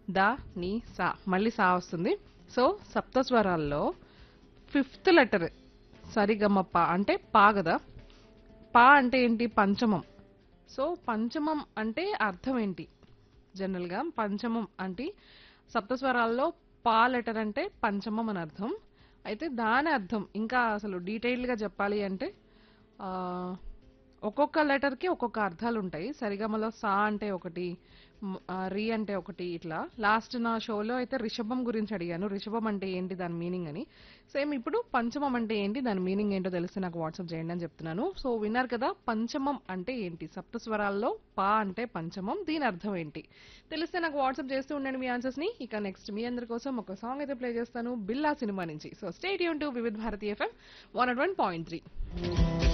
the ని సా మళ్ళీ సా వస్తుంది సో సప్తస్వరాల్లో ఫిఫ్త్ లెటర్ సరిగమప అంటే పా కదా పా అంటే ఏంటి పంచమం సో పంచమం అంటే అర్థం ఏంటి జనరల్గా పంచమం అంటే సప్తస్వరాల్లో పా లెటర్ అంటే పంచమం అని అర్థం అయితే దాని అర్థం ఇంకా అసలు డీటెయిల్డ్గా చెప్పాలి అంటే ఆ, ఒక్కొక్క లెటర్కి ఒక్కొక్క అర్థాలు ఉంటాయి సరిగమలో సా అంటే ఒకటి మ్, ఆ, రి అంటే ఒకటి ఇట్లా లాస్ట్ నా షోలో అయితే రిషభం గురించి అడిగాను రిషభం అంటే ఏంటి దాని మీనింగ్ అని సేమ్ ఇప్పుడు పంచమం అంటే ఏంటి దాని మీనింగ్ ఏంటో తెలిస్తే నాకు వాట్సాప్ చేయండి అని చెప్తున్నాను సో విన్నారు కదా పంచమం అంటే ఏంటి సప్తస్వరాల్లో పా అంటే పంచమం దీని అర్థం ఏంటి తెలిస్తే నాకు వాట్సాప్ చేస్తూ ఉండండి మీ ఆన్సర్స్ ని ఇక నెక్స్ట్ మీ అందరి కోసం ఒక సాంగ్ అయితే ప్లే చేస్తాను బిల్లా సినిమా నుంచి సో స్టేట్ యూన్ to Vividh Bharati F M one one point three